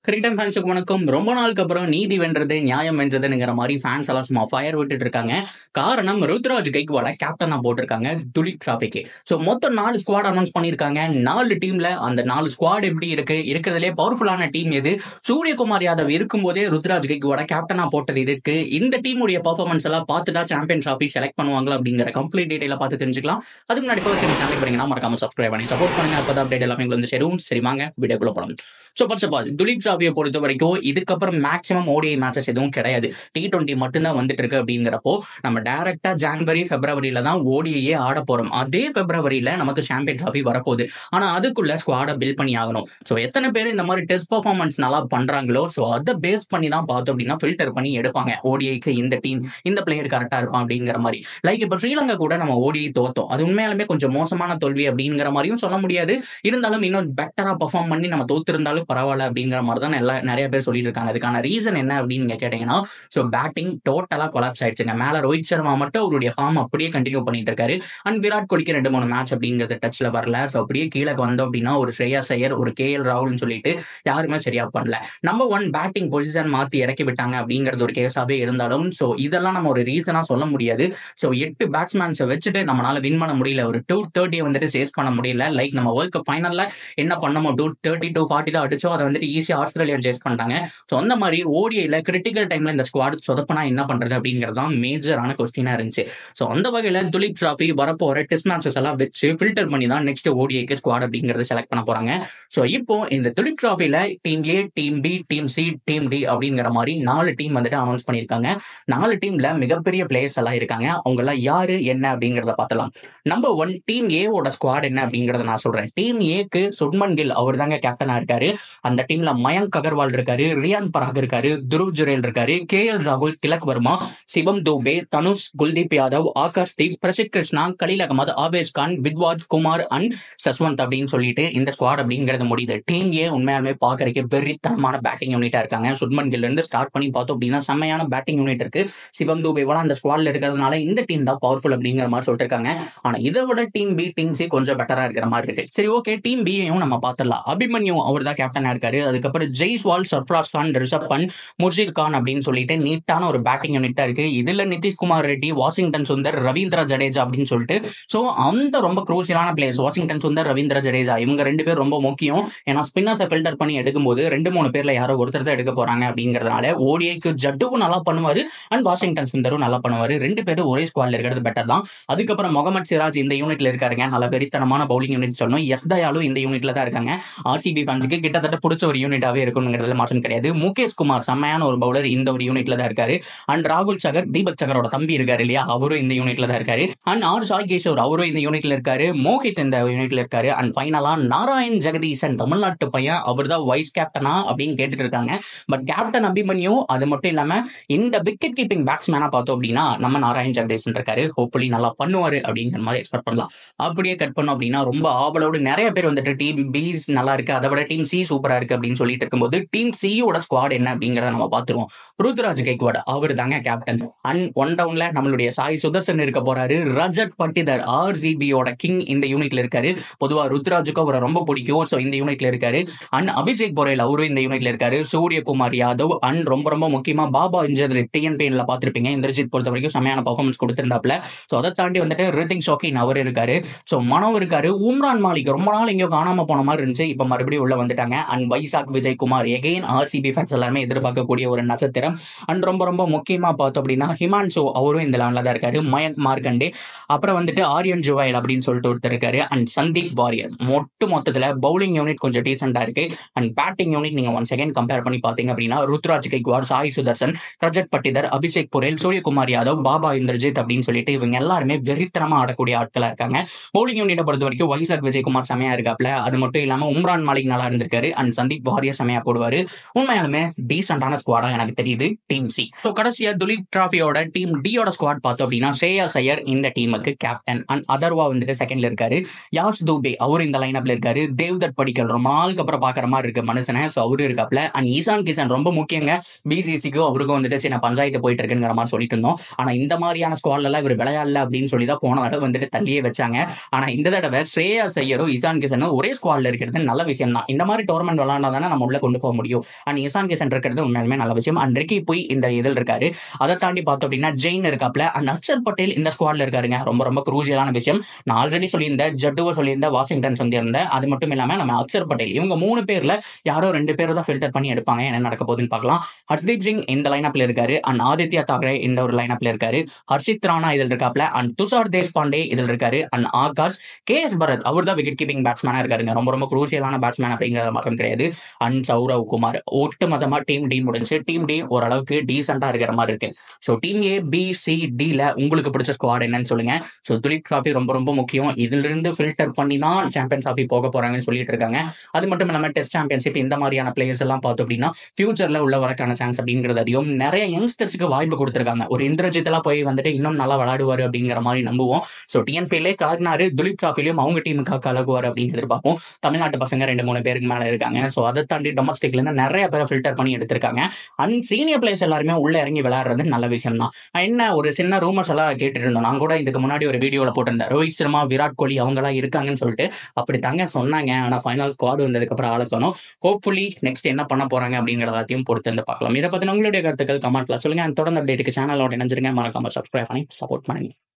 cricket ஃபேன்ஸுக்கு வணக்கம் ரொம்ப நாளுக்கு அப்புறம் நீதி வென்றது நியாயம் வென்றதுங்கிற மாதிரி ஃபேன்ஸ் எல்லாம் சும்மா ஃபயர் விட்டுட்டு இருக்காங்க காரணம் ருத்ராஜ் கைக்வாட கேப்டனா போட்டிருக்காங்க துலிப் டிராபிக்கு ஸோ மொத்தம் நாலு ஸ்குவாட் அனௌன்ஸ் பண்ணியிருக்காங்க நாலு டீம்ல அந்த நாலு ஸ்குவாட் எப்படி இருக்கு இருக்கிறதுலே பவர்ஃபுல்லான டீம் எது சூரியகுமார் யாதவ் இருக்கும்போதே ருத்ராஜ் கைக்வாட கேப்டனா போட்டது இதுக்கு இந்த டீமுடைய பர்ஃபார்மன்ஸ் எல்லாம் பார்த்து தான் சாம்பியன் டிராஃபி செலக்ட் பண்ணுவாங்களா அப்படிங்கிற கம்ப்ளீட் டீடைல பார்த்து தெரிஞ்சுக்கலாம் அதுக்கு முன்னாடி ஃபர்ஸ்ட் டைம் சேனல் வரீங்கன்னா மறக்காம சப்ஸ்கிரைப் பண்ணி சப்போர்ட் பண்ணுங்க அப்போ அப்டேட் எல்லாமே உங்களுக்கு வந்து சேரும் சரி வாங்க வீடியோக்குள்ள போகலாம் so first of all Duleep டிராஃபியை பொறுத்த வரைக்கும் இதுக்கப்புறம் மேக்ஸிமம் ஓடிஐ மேட்சஸ் எதுவும் கிடையாது டி டுவெண்ட்டி மட்டும்தான் வந்துட்டு இருக்கு அப்படிங்கிறப்போ நம்ம டேரக்டா ஜான்வரி பிப்ரவரியில தான் ஓடிஐயே ஆட போறோம் அதே பிப்ரவரியில நமக்கு சாம்பியன் டிராஃபி வரப்போகுது ஆனா அதுக்குள்ள ஸ்குவாடை பில்ட் பண்ணி ஆகணும் ஸோ எத்தனை பேர் இந்த மாதிரி டெஸ்ட் பர்ஃபார்மன்ஸ் நல்லா பண்றாங்களோ ஸோ அதை பேஸ் பண்ணி தான் பார்த்தோம் அப்படின்னா ஃபில்டர் பண்ணி எடுப்பாங்க ஓடிஐக்கு இந்த டீம் இந்த பிளேயர் கரெக்டா இருப்பான் அப்படிங்கிற மாதிரி லைக் இப்போ ஸ்ரீலங்கா கூட நம்ம ஓடிஐ தோத்தோம் அது உண்மையாலுமே கொஞ்சம் மோசமான தோல்வி அப்படிங்கிற மாதிரியும் சொல்ல முடியாது இருந்தாலும் இன்னும் பெட்டரா பர்ஃபார்ம் பண்ணி நம்ம தோத்திருந்தாலும் பரவாயில்ல அப்படிங்கிற மாதிரி தான் எல்லா நிறைய பேர் சொல்லிட்டு இருக்காங்க அதுக்கான ரீசன் என்ன அப்படின்னு நீங்க கேட்டீங்கன்னா ஸோ பேட்டிங் டோட்டலா கொலாப்ஸ் ஆயிடுச்சுங்க மேல ரோஹித் சர்மா மட்டும் அவருடைய ஃபார்ம் அப்படியே கண்டினியூ பண்ணிட்டு இருக்காரு அண்ட் விராட் கோலிக்கு ரெண்டு மூணு மேட்ச் அப்படிங்கிறது டச்ல வரல ஸோ அப்படியே கீழே வந்தோம் அப்படின்னா ஒரு ஸ்ரேயா சையர் ஒரு கே எல் ராகுல்னு சொல்லிட்டு யாருமே சரியா பண்ணல நம்பர் ஒன் பேட்டிங் பொசிஷன் மாத்தி இறக்கி விட்டாங்க அப்படிங்கிறது ஒரு கேஸாவே இருந்தாலும் ஸோ இதெல்லாம் நம்ம ஒரு ரீசனா சொல்ல முடியாது ஸோ எட்டு பேட்ஸ்மேன்ஸை வச்சுட்டு நம்மளால வின் பண்ண முடியல ஒரு டூ தேர்ட்டியை வந்துட்டு சேஸ் பண்ண முடியல லைக் நம்ம வேர்ல்ட் கப் ஃபைனல்ல என்ன பண்ணமோ டூ தேர்ட்டி டூ ஃபார்ட்டி தான் அடிச்சோ அதை வந்துட்டு ஈஸியாக ஆஸ்திரேலியா சேஸ் பண்ணிட்டாங்க ஸோ அந்த மாதிரி ஓடிஐல கிரிட்டிக்கல் டைம்ல இந்த ஸ்குவாட் சொதப்பனா என்ன பண்றது அப்படிங்கிறது தான் மேஜரான கொஸ்டினா இருந்துச்சு ஸோ அந்த வகையில துலீப் டிராஃபி வரப்போற டெஸ்ட் மேட்சஸ் எல்லாம் வச்சு ஃபில்டர் பண்ணி தான் நெக்ஸ்ட் ஓடிஐக்கு ஸ்குவாட் அப்படிங்கறத செலக்ட் பண்ண போறாங்க ஸோ இப்போ இந்த துலீப் டிராஃபில team A team B team C team D அப்படிங்கிற மாதிரி நாலு டீம் வந்துட்டு அனௌன்ஸ் பண்ணியிருக்காங்க நாலு டீம்ல மிகப்பெரிய பிளேயர்ஸ் எல்லாம் இருக்காங்க அவங்க எல்லாம் யாரு என்ன அப்படிங்கறத பார்த்தலாம் நம்பர் ஒன் டீம் ஏவோட ஸ்குவாட் என்ன அப்படிங்கறத நான் சொல்றேன் டீம் ஏக்கு சுட்மன் கில் அவர் தாங்க கேப்டனா இருக்காரு அந்த டீம்ல மயங்க் அகர்வால் இருக்காரு ரியான் பராக் இருக்காரு துருவ் ஜுரேல் இருக்காரு கே எல் ராகுல் திலக் வர்மா சிவம் தூபே தனுஷ் குல்தீப் யாதவ் ஆகாஷ் தீப் பிரசித் கிருஷ்ணா கலீல் அகமது ஆவேஸ் கான் வித்வாத் குமார் அண்ட் சஸ்வந்த் அப்படின்னு சொல்லிட்டு இந்த ஸ்குவாட் அப்படிங்கிறது முடியுது டீம் ஏ உண்மையாலுமே பாக்குறதுக்கு வெறித்தனமான பேட்டிங் யூனிட்டா இருக்காங்க சுட்மன் கில் இருந்து ஸ்டார்ட் பண்ணி பார்த்தோம் அப்படின்னா செம்மையான பேட்டிங் யூனிட் இருக்கு சிவம் தூபேவெல்லாம் அந்த ஸ்குவாட்ல இருக்கிறதுனால இந்த டீம் தான் பவர்ஃபுல் அப்படிங்கிற மாதிரி சொல்லிட்டு இருக்காங்க ஆனா இதை விட டீம் பி டீம் சி கொஞ்சம் பெட்டரா இருக்கிற மாதிரி இருக்கு சரி ஓகே டீம் பியையும் நம்ம பார்த்துடலாம் அபிமன்யு அவர் தான் கேப்டனா இருக்காரு அதுக்கப்புறம் ஜெய்ஸ்வால் சர்ஃப்ராஸ் கான் ரிஷப் பண்ட் முர்ஷித் கான் அப்படின்னு சொல்லிட்டு நீட்டான ஒரு பேட்டிங் யூனிட் தான் இருக்கு இதுல நிதிஷ்குமார் ரெட்டி வாஷிங்டன் சுந்தர் ரவீந்திர ஜடேஜா அப்படின்னு சொல்லிட்டு ஸோ அந்த ரொம்ப குரூசியலான பிளேயர்ஸ் வாஷிங்டன் சுந்தர் ரவீந்திர ஜடேஜா இவங்க ரெண்டு பேர் ரொம்ப முக்கியம் ஏன்னா ஸ்பின்னர்ஸை ஃபில்டர் பண்ணி எடுக்கும்போது ரெண்டு மூணு பேர்ல யாரோ ஒருத்தர் தான் எடுக்க போறாங்க அப்படிங்கறதுனால ஓடிஐக்கு ஜட்டுவும் நல்லா பண்ணுவாரு அண்ட் வாஷிங்டன் சுந்தரும் நல்லா பண்ணுவாரு ரெண்டு பேரும் ஒரே ஸ்குவாட்ல இருக்கிறது பெட்டர் தான் அதுக்கப்புறம் முகமது சிராஜ் இந்த யூனிட்ல இருக்காருங்க நல்ல வெறித்தனமான பவுலிங் யூனிட் சொல்லணும் எஸ் தயாலும் இந்த யூனிட்ல தான் இருக்காங்க ஆர்சிபி ஃபேன்ஸுக்கு கிட்டத்தட்ட பிடிச்ச ஒரு யூனிட்டாவே இருக்குங்கிறதுல மாற்றம் கிடையாது முகேஷ் குமார் செம்மையான ஒரு பவுலர் இந்த ஒரு யூனிட்ல தான் இருக்காரு அண்ட் ராகுல் சகர் தீபக் சகரோட தம்பி இருக்காரு இல்லையா அவரும் இந்த யூனிட்ல தான் இருக்காரு அண்ட் ஆர் சாய் கேஷோர் அவரும் இந்த யூனிட்ல இருக்காரு மோஹித் இந்த யூனிட்ல இருக்காரு அண்ட் ஃபைனலா நாராயண் ஜெகதீசன் தமிழ்நாட்டு பையன் அவர் தான் வைஸ் கேப்டனா அப்படின்னு கேட்டுட்டு இருக்காங்க பட் கேப்டன் அபிமன்யு அது மட்டும் இல்லாம இந்த விக்கெட் கீப்பிங் பேட்ஸ்மேனா பார்த்தோம் அப்படின்னா நம்ம நாராயண் ஜெகதீசன் இருக்காரு ஹோப்ஃபுல்லி நல்லா பண்ணுவாரு அப்படிங்கிற மாதிரி எக்ஸ்பெக்ட் பண்ணலாம் அப்படியே கட் பண்ணோம் அப்படின்னா ரொம்ப ஆவலோடு நிறைய பேர் வந்துட்டு டீம் பி நல்லா இருக்கு அதை விட டீம் சி சூப்பரா இருக்கு அப்படின்னு சொல்லிட்டு இருக்கும்போது டீம் சியோட ஸ்குவாட் என்ன அப்படிங்கறத நம்ம பார்த்துருவோம் ருத்ராஜ் கைக்வாட் அவர் தாங்க கேப்டன் அண்ட் ஒன் டவுன்ல நம்மளுடைய சாய் சுதர்சன் இருக்க போறாரு ரஜத் பட்டிதர் ஆர்ஜிபியோட கிங் இந்த யூனிட்ல இருக்காரு பொதுவா ருத்ராஜுக்கு அவரை ரொம்ப பிடிக்கும் ஸோ இந்த யூனிட்ல இருக்காரு அண்ட் அபிஷேக் பொரேல் அவரும் இந்த யூனிட்ல இருக்காரு சூரியகுமார் யாதவ் அண்ட் ரொம்ப ரொம்ப முக்கியமா பாபா இன்ஜர் டிஎன்பிஎன்ல பார்த்திருப்பீங்க இந்திரஜித் பொறுத்த வரைக்கும் செமையான பர்ஃபார்மன்ஸ் கொடுத்திருந்தாப்ல ஸோ அதை தாண்டி வந்துட்டு ரித்திக் ஷோக்கின் அவர் இருக்காரு ஸோ மனோ இருக்காரு உம்ரான் மாலிக் ரொம்ப நாள் எங்கேயோ காணாம போன மாதிரி இருந்துச்சு இப்போ மறுபடியும் உள்ள வந்துட்டாங்க and Vyshak Vijay Kumar again RCB fans எல்லாருமே எதிர்பார்க்கக்கூடிய ஒரு நட்சத்திரம் அண்ட் ரொம்ப ரொம்ப முக்கியமா பார்த்தோம் அப்படின்னா ஹிமான்சு அவரும் இந்த லெவலில் தான் இருக்காரு மயங்க் மார்க்கண்டே அப்புறம் வந்துட்டு ஆரியன் ஜுவைல் அப்படின்னு சொல்லிட்டு ஒருத்தர் இருக்காரு அண்ட் சந்தீப் வாரியர் மொட்டு மொத்தத்தில் பவுலிங் யூனிட் கொஞ்சம் டீசெண்டா இருக்கு அண்ட் பேட்டிங் யூனிட் நீங்க ஒன் செகண்ட் கம்பேர் பண்ணி பார்த்தீங்க அப்படின்னா ருத்ராஜ் கைக்வார் சாய் சுதர்சன் ரஜத் பட்டிதர் அபிஷேக் புரேல் சூரியகுமார் யாதவ் பாபா இந்திரஜித் அப்படின்னு சொல்லிட்டு இவங்க எல்லாருமே வெறித்தனமா ஆடக்கூடிய ஆட்களா இருக்காங்க பவுலிங் யூனிட்டை பொறுத்த வரைக்கும் வைசாக் விஜயகுமார் செமையா இருக்காப்ல அது மட்டும் இல்லாம உம்ரான் மாலிக் நல்லா இருந்திருக்காரு அண்ட் சந்தீப் வாரியர் செமையா போடுவாரு உண்மையாலுமே டீசென்டான ஸ்குவாடா எனக்கு தெரியுது டீம் சி ஸோ கடைசியா துலீப் டிராஃபியோட டீம் டியோட ஸ்குவாட் பார்த்தோம் அப்படின்னா ஸ்ரேயா சையர் இந்த டீமுக்கு கேப்டன் அண்ட் அதர்வா வந்துட்டு செகண்ட்ல இருக்காரு யாஷ் தூபே அவர் இந்த லைனப்ல இருக்காரு தேவ்தட் படிக்கல் ரொம்ப நாளுக்கு அப்புறம் பாக்குற மாதிரி இருக்கு மனுஷனை ஸோ அவரு இருக்காப்ல அண்ட் ஈசான் கிஷன் ரொம்ப முக்கியங்க பிசிசிக்கு அவருக்கும் வந்துட்டு சின்ன பஞ்சாயத்து போயிட்டு இருக்குங்கிற மாதிரி சொல்லிட்டு இருந்தோம் ஆனா இந்த மாதிரியான ஸ்குவாட்ல எல்லாம் இவர் விளையாடல அப்படின்னு சொல்லி தான் போன தடவை வந்துட்டு தள்ளியே வச்சாங்க ஆனா இந்த தடவை ஸ்ரேயா சையரும் இசான் கிஷனும் ஒரே ஸ்குவாட்ல இருக்கிறது நல்ல விஷயம் தான் இந்த மாதிரி டோர்னமெண்ட் விளையாண்டா தானே நம்ம உள்ள உள்ள கொண்டு போக முடியும் அண்ட் இசான் கிசன் இருக்கிறது உண்மையுமே நல்ல விஷயம் அண்ட் ரிக்கி போய் இந்த இதில் இருக்காரு அதை தாண்டி பார்த்தோம் அப்படின்னா ஜெயின் இருக்காப்ல அண்ட் அக்ஷர் பட்டேல் இந்த ஸ்குவாட்ல இருக்காருங்க ரொம்ப ரொம்ப குரூசியலான விஷயம் நான் ஆல்ரெடி சொல்லியிருந்தேன் ஜட்டுவை சொல்லியிருந்தேன் வாஷிங்டன் சொல்லியிருந்தேன் அது மட்டும் இல்லாமல் நம்ம அக்ஷர் பட்டேல் இவங்க மூணு பேர்ல யாரோ ரெண்டு பேர் தான் ஃபில்டர் பண்ணி எடுப்பாங்க என்ன நடக்க போகுதுன்னு பார்க்கலாம் ஹர்ஷ்தீப் சிங் இந்த லைனப்ல இருக்காரு அண்ட் ஆதித்யா தாக்கரே இந்த ஒரு லைனப்ல இருக்காரு ஹர்ஷித் ராணா இதில் இருக்காப்ல அண்ட் துஷார் தேஷ்பாண்டே இதில் இருக்காரு and Akash K S Bharat அவர் தான் விக்கெட் கீப்பிங் பேட்ஸ்மேனா இருக்காருங்க ரொம்ப ரொம்ப குரூசியலான பேட்ஸ்மேன் அப்படிங்கிறது மட்டும் கிடையாது அண்ட் சௌரவ் குமார் ஒட்டு மொத்தமா டீம் டி முடிஞ்சு டீம் டி ஓரளவுக்கு டீசெண்டா இருக்கிற மாதிரி இருக்கு so team A B C டில உங்களுக்கு பிடிச்ச ஸ்குவாட் என்னன்னு சொல்லுங்க ஸோ துலிப் ட்ராஃபி ரொம்ப ரொம்ப முக்கியம் இதிலிருந்து ஃபில்டர் பண்ணி தான் சாம்பியன்ஸ் ட்ராஃபி போக போறாங்கன்னு சொல்லிட்டு இருக்காங்க அது மட்டும் இல்லாமல் டெஸ்ட் சாம்பியன்ஷிப் இந்த மாதிரியான பிளேயர்ஸ் எல்லாம் பார்த்தோம் அப்படின்னா ஃபியூச்சர்ல உள்ள வரக்கான சான்ஸ் அப்படிங்கிறது அதிகம் நிறைய யங்ஸ்டர்ஸ்க்கு வாய்ப்பு கொடுத்துருக்காங்க ஒரு இந்திரஜித் எல்லாம் போய் வந்துட்டு இன்னும் நல்லா விளையாடுவார் அப்படிங்கிற மாதிரி நம்புவோம் ஸோ டிஎன்பிலே கலக்கினாரு துலிப் ட்ராஃபிலையும் அவங்க டீமுக்காக கலக்குவார் அப்படின்னு எதிர்பார்ப்போம் தமிழ்நாட்டு பசங்க ரெண்டு மூணு பேருக்கு மேலே இருக்காங்க ஸோ அதை தாண்டி டொமஸ்டிக்ல இருந்து நிறைய பேரை ஃபில்டர் பண்ணி எடுத்திருக்காங்க அண்ட் சீனியர் பிளேயர்ஸ் எல்லாருமே உள்ள இறங்கி விளையாடுறது நல்ல விஷயம் தான் என்ன ஒரு சின்ன ரூமர்ஸ் எல்லாம் கேட்டுட்டு இருந்தோம் நான் கூட இதுக்கு முன்னாடி ஒரு வீடியோவில் போட்டிருந்தேன் ரோஹித் சர்மா விராட் கோலி அவங்களாம் இருக்காங்கன்னு சொல்லிட்டு அப்படி தாங்க சொன்னாங்க ஆனால் ஃபைனல் ஸ்குவாட் வந்ததுக்கப்புறம் ஆளக்கணும் ஹோப்ஃபுல்லி நெக்ஸ்ட் என்ன பண்ண போறாங்க அப்படிங்கிற எல்லாத்தையும் பொறுத்து வந்து பார்க்கலாம் இதை பற்றின உங்களுடைய கருத்துக்கள் கமெண்ட்ல சொல்லுங்க And தொடர்ந்து அப்டேட்டுக்கு சேனலோட இணைஞ்சிருங்க மறக்காம சப்ஸ்கிரைப் பண்ணி சப்போர்ட் பண்ணுங்க